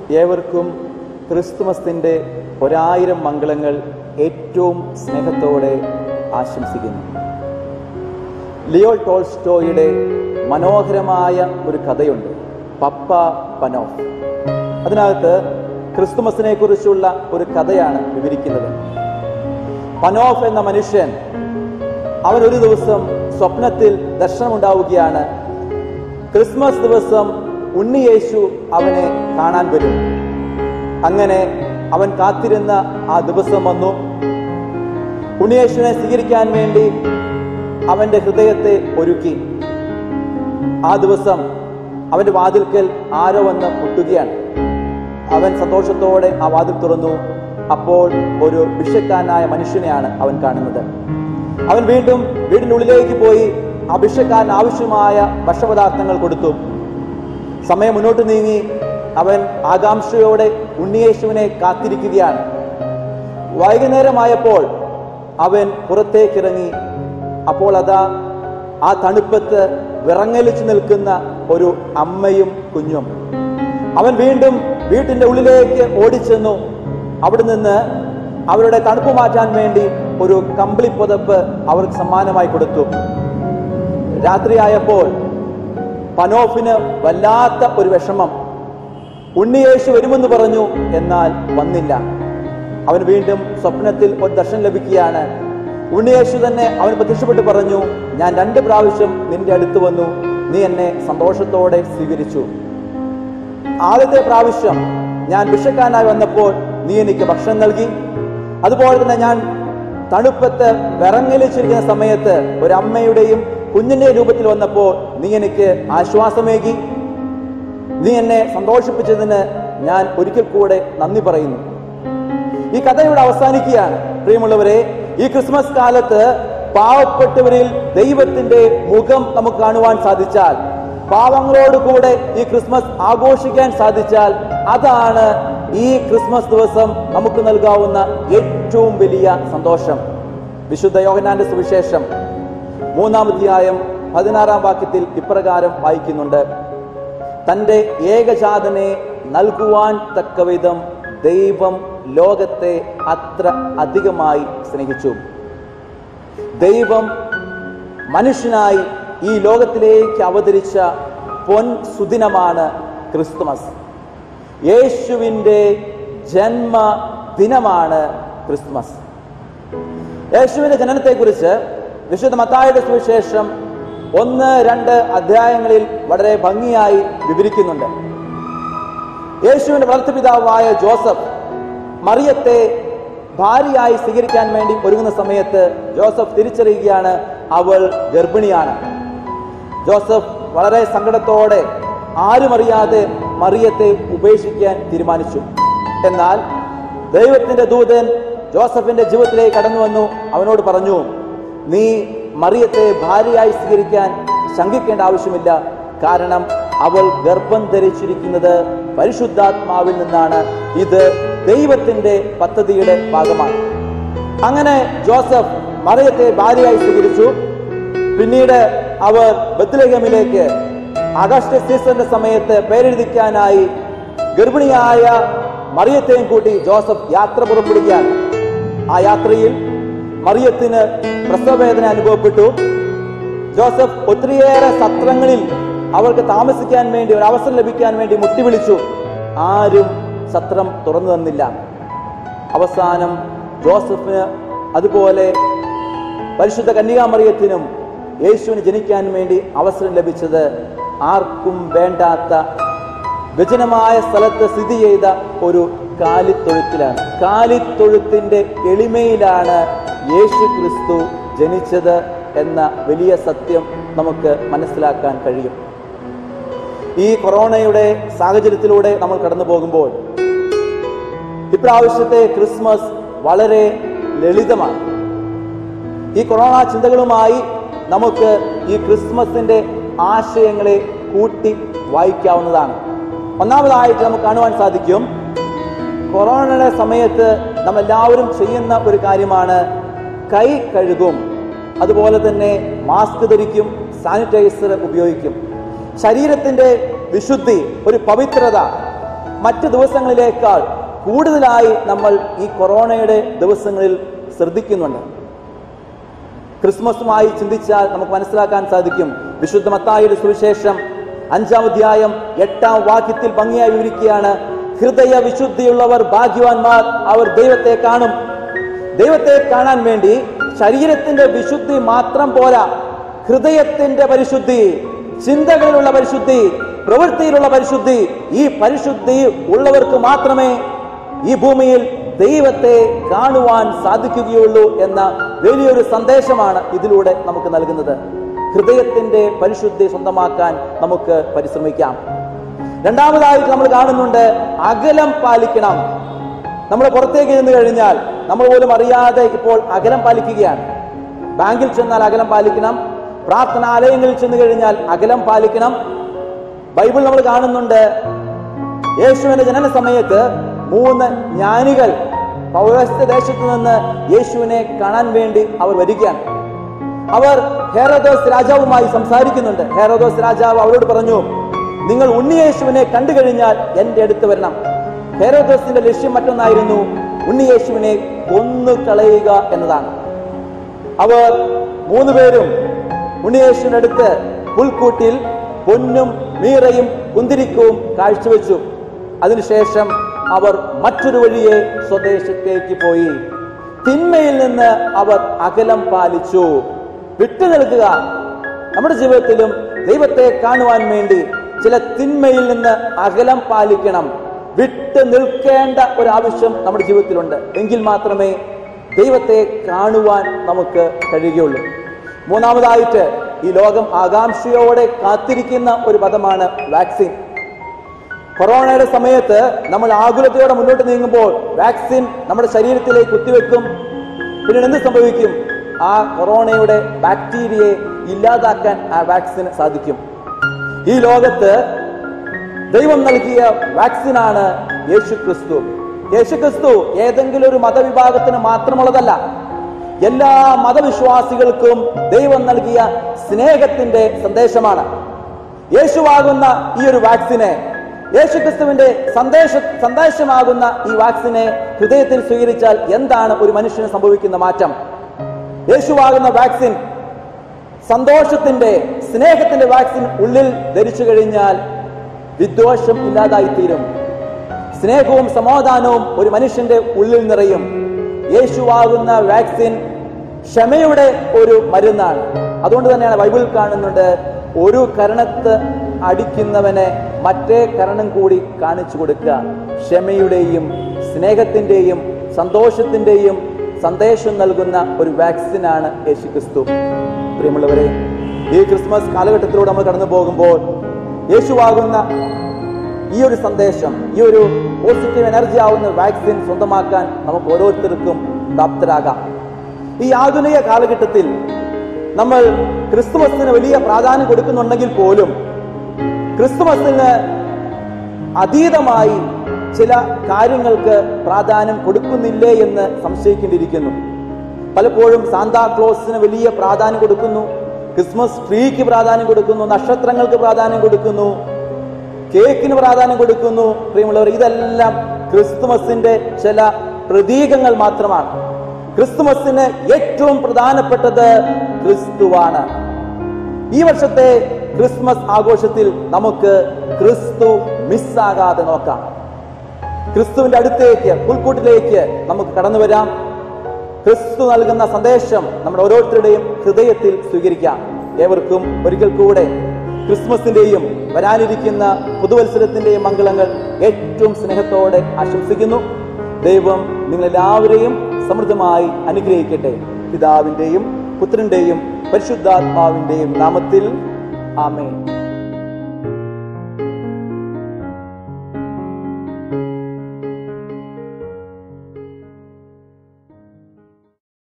ഏവർക്കും ക്രിസ്തുമസിൻ്റെ ഒരായിരം മംഗളങ്ങൾ ഏറ്റവും സ്നേഹത്തോടെ ആശംസിക്കുന്നു ലിയോ ടോൾസ്റ്റോയുടെ മനോഹരമായ ഒരു കഥയുണ്ട് പപ്പ പനോഫ് അതിനകത്ത് ക്രിസ്തുമസിനെ കുറിച്ചുള്ള ഒരു കഥയാണ് വിവരിക്കുന്നത് പനോഫ് എന്ന മനുഷ്യൻ അവൻ ഒരു ദിവസം സ്വപ്നത്തിൽ ദർശനമുണ്ടാവുകയാണ് ക്രിസ്മസ് ദിവസം ഉണ്ണിയേശു അവനെ കാണാൻ വരും അങ്ങനെ അവൻ കാത്തിരുന്ന ആ ദിവസം വന്നു ഉണ്ണിയേശുവിനെ സ്വീകരിക്കാൻ വേണ്ടി അവന്റെ ഹൃദയത്തെ ഒരുക്കി ആ ദിവസം അവന്റെ വാതിൽക്കൽ ആരോ വന്ന് മുട്ടുകയാണ് അവൻ സന്തോഷത്തോടെ ആ വാതിൽ തുറന്നു അപ്പോൾ ഒരു ഭിക്ഷക്കാരനായ മനുഷ്യനെയാണ് അവൻ കാണുന്നത് അവൻ വീണ്ടും വീടിനുള്ളിലേക്ക് പോയി ആ ഭിക്ഷക്കാരന് ആവശ്യമായ ഭക്ഷപദാർത്ഥങ്ങൾ കൊടുത്തു സമയം മുന്നോട്ട് നീങ്ങി അവൻ ആകാംക്ഷയോടെ ഉണ്ണിയേശുവിനെ കാത്തിരിക്കുകയാണ് വൈകുന്നേരമായപ്പോൾ അവൻ പുറത്തേക്കിറങ്ങി അപ്പോൾ അതാ ആ തണുപ്പത്ത് വിറങ്ങലിച്ചു നിൽക്കുന്ന ഒരു അമ്മയും കുഞ്ഞും അവൻ വീണ്ടും വീട്ടിന്റെ ഉള്ളിലേക്ക് ഓടിച്ചെന്നു അവിടെ നിന്ന് അവരുടെ തണുപ്പ് മാറ്റാൻ വേണ്ടി ഒരു കമ്പിളി പുതപ്പ് അവർക്ക് സമ്മാനമായി കൊടുത്തു രാത്രിയായപ്പോൾ പനോഫിന് വല്ലാത്ത ഒരു വിഷമം ഉണ്ണിയേശു വരുമെന്ന് പറഞ്ഞു എന്നാൽ വന്നില്ല അവൻ വീണ്ടും സ്വപ്നത്തിൽ ഒരു ദർശനം ലഭിക്കുകയാണ് ഉണ്ണിയേശു തന്നെ അവൻ പ്രത്യക്ഷപ്പെട്ട് പറഞ്ഞു ഞാൻ രണ്ട് പ്രാവശ്യം നിന്റെ അടുത്ത് വന്നു നീ എന്നെ സന്തോഷത്തോടെ സ്വീകരിച്ചു ആദ്യത്തെ പ്രാവശ്യം ഞാൻ ഭിക്ഷക്കാരനായി വന്നപ്പോൾ നീ എനിക്ക് ഭക്ഷണം നൽകി അതുപോലെ തന്നെ ഞാൻ തണുപ്പത്ത് വിറങ്ങലിച്ചിരിക്കുന്ന സമയത്ത് ഒരു അമ്മയുടെയും കുഞ്ഞിന്റെ രൂപത്തിൽ വന്നപ്പോൾ നീ എനിക്ക് ആശ്വാസമേകി നീ എന്നെ സന്തോഷിപ്പിച്ചതിന് ഞാൻ ഒരിക്കൽ കൂടെ നന്ദി പറയുന്നു ഈ കഥ ഇവിടെ അവസാനിക്കുകയാണ് പ്രിയമുള്ളവരെ ഈ ക്രിസ്മസ് കാലത്ത് പാവപ്പെട്ടവരിൽ ദൈവത്തിന്റെ മുഖം നമുക്ക് കാണുവാൻ സാധിച്ചാൽ പാവങ്ങളോട് കൂടെ ഈ ക്രിസ്മസ് ആഘോഷിക്കാൻ സാധിച്ചാൽ അതാണ് ഈ ക്രിസ്മസ് ദിവസം നമുക്ക് നൽകാവുന്ന ഏറ്റവും വലിയ സന്തോഷം വിശുദ്ധ യോഹനാന്റെ സുവിശേഷം മൂന്നാം അധ്യായം പതിനാറാം വാക്യത്തിൽ ഇപ്രകാരം വായിക്കുന്നുണ്ട് തന്റെ ഏകജാതനെ നൽകുവാൻ തക്കവിധം ദൈവം ലോകത്തെ അത്ര അധികമായി സ്നേഹിച്ചു ദൈവം മനുഷ്യനായി ഈ ലോകത്തിലേക്ക് അവതരിച്ച പൊൻ സുദിനമാണ് ക്രിസ്തുമസ് യേശുവിൻ്റെ ജന്മ ദിനമാണ് ക്രിസ്തുമസ് യേശുവിന്റെ ജനനത്തെക്കുറിച്ച് വിശുദ്ധ മത്തായുടെ സുവിശേഷം ഒന്ന് രണ്ട് അധ്യായങ്ങളിൽ വളരെ ഭംഗിയായി വിവരിക്കുന്നുണ്ട് യേശുവിന്റെ വളർത്തുപിതാവായ ജോസഫ് മറിയത്തെ ഭാര്യയായി സ്വീകരിക്കാൻ വേണ്ടി ഒരുങ്ങുന്ന സമയത്ത് ജോസഫ് തിരിച്ചറിയുകയാണ് അവൾ ഗർഭിണിയാണ് ജോസഫ് വളരെ സങ്കടത്തോടെ ആരും അറിയാതെ മറിയത്തെ ഉപേക്ഷിക്കാൻ തീരുമാനിച്ചു എന്നാൽ ദൈവത്തിന്റെ ദൂതൻ ജോസഫിന്റെ ജീവിതത്തിലേക്ക് കടന്നു വന്നു അവനോട് പറഞ്ഞു നീ മറിയത്തെ ഭാര്യയായി സ്വീകരിക്കാൻ ശങ്കിക്കേണ്ട ആവശ്യമില്ല കാരണം അവൾ ഗർഭം ധരിച്ചിരിക്കുന്നത് പരിശുദ്ധാത്മാവിൽ നിന്നാണ് ഇത് ദൈവത്തിന്റെ പദ്ധതിയുടെ ഭാഗമാണ് അങ്ങനെ ജോസഫ് മറിയത്തെ ഭാര്യയായി സ്വീകരിച്ചു പിന്നീട് അവർ ബത്ലഹേമിലേക്ക് അഗസ്റ്റ് സീസണിന്റെ സമയത്ത് പേരെഴുതിക്കാനായി ഗർഭിണിയായ മറിയത്തെയും കൂട്ടി ജോസഫ് യാത്ര പുറപ്പെടുകയാണ് ആ യാത്രയിൽ മറിയത്തിന് പ്രസവവേദന അനുഭവപ്പെട്ടു ജോസഫ് ഒത്തിരിയേറെ സത്രങ്ങളിൽ അവർക്ക് താമസിക്കാൻ വേണ്ടി ഒരു അവസരം ലഭിക്കാൻ വേണ്ടി മുട്ടിവിളിച്ചു ആരും സത്രം തുറന്നു തന്നില്ല അവസാനം ജോസഫിന് അതുപോലെ പരിശുദ്ധ കന്യകാമറിയത്തിനും യേശുവിന് ജനിക്കാൻ വേണ്ടി അവസരം ലഭിച്ചത് ആർക്കും വേണ്ടാത്ത വിജനമായ സ്ഥലത്ത് സ്ഥിതി ചെയ്ത ഒരു കാലിത്തൊഴുത്തിലാണ് കാലിത്തൊഴുത്തിന്റെ എളിമയിലാണ് യേശു ക്രിസ്തു ജനിച്ചത് എന്ന വലിയ സത്യം നമുക്ക് മനസ്സിലാക്കാൻ കഴിയും ഈ കൊറോണയുടെ സാഹചര്യത്തിലൂടെ നമ്മൾ കടന്നു പോകുമ്പോൾ ഇപ്രാവശ്യത്തെ ക്രിസ്മസ് വളരെ ലളിതമാണ് ഈ കൊറോണ ചിന്തകളുമായി നമുക്ക് ഈ ക്രിസ്മസിന്റെ ആശയങ്ങളെ കൂട്ടി വായിക്കാവുന്നതാണ് ഒന്നാമതായിട്ട് നമുക്ക് കാണുവാൻ സാധിക്കും കൊറോണയുടെ സമയത്ത് നമ്മൾ എല്ലാവരും ചെയ്യുന്ന ഒരു കാര്യമാണ് കൈ കഴുകും അതുപോലെ തന്നെ മാസ്ക് ധരിക്കും സാനിറ്റൈസർ ഉപയോഗിക്കും ശരീരത്തിന്റെ വിശുദ്ധി ഒരു പവിത്രത മറ്റ് ദിവസങ്ങളിലേക്കാൾ കൂടുതലായി നമ്മൾ ഈ കൊറോണയുടെ ദിവസങ്ങളിൽ ശ്രദ്ധിക്കുന്നുണ്ട് ക്രിസ്മസുമായി ചിന്തിച്ചാൽ നമുക്ക് മനസ്സിലാക്കാൻ സാധിക്കും വിശുദ്ധ മത്തായിയുടെ സുവിശേഷം അഞ്ചാം അധ്യായം എട്ടാം വാക്യത്തിൽ ഭംഗിയായി വിവരിക്കുകയാണ് ഹൃദയ വിശുദ്ധിയുള്ളവർ ഭാഗ്യവാന്മാർ അവർ ദൈവത്തെ കാണും ദൈവത്തെ കാണാൻ വേണ്ടി ശരീരത്തിന്റെ വിശുദ്ധി മാത്രം പോരാ ഹൃദയത്തിന്റെ പരിശുദ്ധി ചിന്തകളിലുള്ള പരിശുദ്ധി പ്രവൃത്തിയിലുള്ള പരിശുദ്ധി ഈ പരിശുദ്ധി ഉള്ളവർക്ക് മാത്രമേ ഈ ഭൂമിയിൽ ദൈവത്തെ കാണുവാൻ സാധിക്കുകയുള്ളൂ എന്ന വലിയൊരു സന്ദേശമാണ് ഇതിലൂടെ നമുക്ക് നൽകുന്നത് ഹൃദയത്തിന്റെ പരിശുദ്ധി സ്വന്തമാക്കാൻ നമുക്ക് പരിശ്രമിക്കാം രണ്ടാമതായിട്ട് നമ്മൾ കാണുന്നുണ്ട് അകലം പാലിക്കണം നമ്മൾ പുറത്തേക്ക് ചെന്ന് കഴിഞ്ഞാൽ നമ്മൾ പോലും അറിയാതെ ഇപ്പോൾ അകലം പാലിക്കുകയാണ് ബാങ്കിൽ ചെന്നാൽ അകലം പാലിക്കണം പ്രാർത്ഥനാലയങ്ങളിൽ ചെന്ന് കഴിഞ്ഞാൽ അകലം പാലിക്കണം ബൈബിൾ നമ്മൾ കാണുന്നുണ്ട് യേശുവിന്റെ ജനന സമയത്ത് മൂന്ന് ജ്ഞാനികൾ പൗരസ്ത്യ ദേശത്ത് നിന്ന് യേശുവിനെ കാണാൻ വേണ്ടി അവർ വരികയാണ് അവർ ഹേറോദോസ് രാജാവുമായി സംസാരിക്കുന്നുണ്ട് ഹേറോദോസ് രാജാവ് അവരോട് പറഞ്ഞു നിങ്ങൾ ഉണ്ണിയേശുവിനെ കണ്ടു കഴിഞ്ഞാൽ എന്റെ അടുത്ത് വരണം ഹേറോദോസിന്റെ ലക്ഷ്യം മറ്റൊന്നായിരുന്നു ഉണ്ണിയേശുവിനെ കൊന്നു കളയുക എന്നതാണ് അവർ മൂന്ന് പേരും ഉണ്ണിയേശുവിന്റെ അടുത്ത് പുൽക്കൂട്ടിൽ പൊന്നും മീറയും കുന്തിരിക്കവും കാഴ്ചവെച്ചു അതിനുശേഷം അവർ മറ്റൊരു വഴിയെ സ്വദേശത്തേക്ക് പോയി തിന്മയിൽ നിന്ന് അവർ അകലം പാലിച്ചു വിട്ടു നിൽക്കുക നമ്മുടെ ജീവിതത്തിലും ദൈവത്തെ കാണുവാൻ വേണ്ടി ചില തിന്മയിൽ നിന്ന് അകലം പാലിക്കണം വിട്ടു നിൽക്കേണ്ട ഒരു ആവശ്യം നമ്മുടെ ജീവിതത്തിലുണ്ട് എങ്കിൽ മാത്രമേ ദൈവത്തെ കാണുവാൻ നമുക്ക് കഴിയുകയുള്ളൂ മൂന്നാമതായിട്ട് ഈ ലോകം ആകാംക്ഷയോടെ കാത്തിരിക്കുന്ന ഒരു പദമാണ് വാക്സിൻ കൊറോണയുടെ സമയത്ത് നമ്മൾ ആകുലതയോടെ മുന്നോട്ട് നീങ്ങുമ്പോൾ വാക്സിൻ നമ്മുടെ ശരീരത്തിലേക്ക് കുത്തിവെക്കും പിന്നീട് എന്ത് സംഭവിക്കും ആ കൊറോണയുടെ ബാക്ടീരിയയെ ഇല്ലാതാക്കാൻ ആ വാക്സിന് സാധിക്കും ഈ ലോകത്ത് ദൈവം നൽകിയ വാക്സിനാണ് യേശു ക്രിസ്തു യേശു ക്രിസ്തു ഏതെങ്കിലും ഒരു മതവിഭാഗത്തിന് മാത്രമുള്ളതല്ല എല്ലാ മതവിശ്വാസികൾക്കും ദൈവം നൽകിയ സ്നേഹത്തിന്റെ സന്ദേശമാണ് യേശുവാകുന്ന ഈ ഒരു വാക്സിനെ യേശുക്രിസ്തുവിന്റെ സന്ദേശ സന്ദേശമാകുന്ന ഈ വാക്സിനെ ഹൃദയത്തിൽ സ്വീകരിച്ചാൽ എന്താണ് ഒരു മനുഷ്യന് സംഭവിക്കുന്ന മാറ്റം യേശുവാകുന്ന വാക്സിൻ സന്തോഷത്തിന്റെ സ്നേഹത്തിന്റെ വാക്സിൻ ഉള്ളിൽ ധരിച്ചു കഴിഞ്ഞാൽ വിദ്വേഷം ഇല്ലാതായിത്തീരും സ്നേഹവും സമാധാനവും ഒരു മനുഷ്യന്റെ ഉള്ളിൽ നിറയും യേശുവാകുന്ന വാക്സിൻ ക്ഷമയുടെ ഒരു മരുന്നാണ് അതുകൊണ്ട് തന്നെയാണ് ബൈബിൾ കാണുന്നുണ്ട് ഒരു കരണത്ത് അടിക്കുന്നവനെ മറ്റേ കരണം കൂടി കാണിച്ചു കൊടുക്കുക ക്ഷമയുടെയും സ്നേഹത്തിന്റെയും സന്തോഷത്തിന്റെയും സന്ദേശം നൽകുന്ന ഒരു വാക്സിനാണ് യേശുക്രിസ്തു പ്രിയമുള്ളവരെ ഈ ക്രിസ്മസ് കാലഘട്ടത്തിലൂടെ നമ്മൾ കടന്നു പോകുമ്പോൾ യേശുവാകുന്ന ഈ ഒരു സന്ദേശം ഈ ഒരു പോസിറ്റീവ് എനർജി ആവുന്ന വാക്സിൻ സ്വന്തമാക്കാൻ നമുക്ക് ഓരോരുത്തർക്കും പ്രാപ്തരാകാം ഈ ആധുനിക കാലഘട്ടത്തിൽ നമ്മൾ ക്രിസ്തുമസിന് വലിയ പ്രാധാന്യം കൊടുക്കുന്നുണ്ടെങ്കിൽ പോലും ക്രിസ്തുമസിന് അതീതമായി ചില കാര്യങ്ങൾക്ക് പ്രാധാന്യം കൊടുക്കുന്നില്ലേ എന്ന് സംശയിക്കേണ്ടിയിരിക്കുന്നു പലപ്പോഴും സാന്താക്ലോസിന് വലിയ പ്രാധാന്യം കൊടുക്കുന്നു ക്രിസ്മസ് ട്രീക്ക് പ്രാധാന്യം കൊടുക്കുന്നു നക്ഷത്രങ്ങൾക്ക് പ്രാധാന്യം കൊടുക്കുന്നു കേക്കിന് പ്രാധാന്യം കൊടുക്കുന്നു പ്രിയമുള്ളവർ ഇതെല്ലാം ക്രിസ്തുമസിന്റെ ചില പ്രതീകങ്ങൾ മാത്രമാണ് ക്രിസ്തുമസിന് ഏറ്റവും പ്രധാനപ്പെട്ടത് ക്രിസ്തുവാണ് ഈ വർഷത്തെ ക്രിസ്മസ് ആഘോഷത്തിൽ നമുക്ക് ക്രിസ്തു മിസ്സാകാതെ നോക്കാം ക്രിസ്തുവിന്റെ അടുത്തേക്ക് പുൽക്കൂട്ടിലേക്ക് നമുക്ക് കടന്നു വരാം ക്രിസ്തു നൽകുന്ന സന്ദേശം നമ്മുടെ ഓരോരുത്തരുടെയും ഹൃദയത്തിൽ സ്വീകരിക്കാം ഏവർക്കും ഒരിക്കൽ കൂടെ ക്രിസ്മസിന്റെയും വരാനിരിക്കുന്ന പുതുവത്സരത്തിന്റെയും മംഗളങ്ങൾ ഏറ്റവും സ്നേഹത്തോടെ ആശംസിക്കുന്നു ദൈവം നിങ്ങളെല്ലാവരെയും സമൃദ്ധമായി അനുഗ്രഹിക്കട്ടെ പിതാവിന്റെയും പുത്രന്റെയും പരിശുദ്ധാത്മാവിന്റെയും നാമത്തിൽ ആമേൻ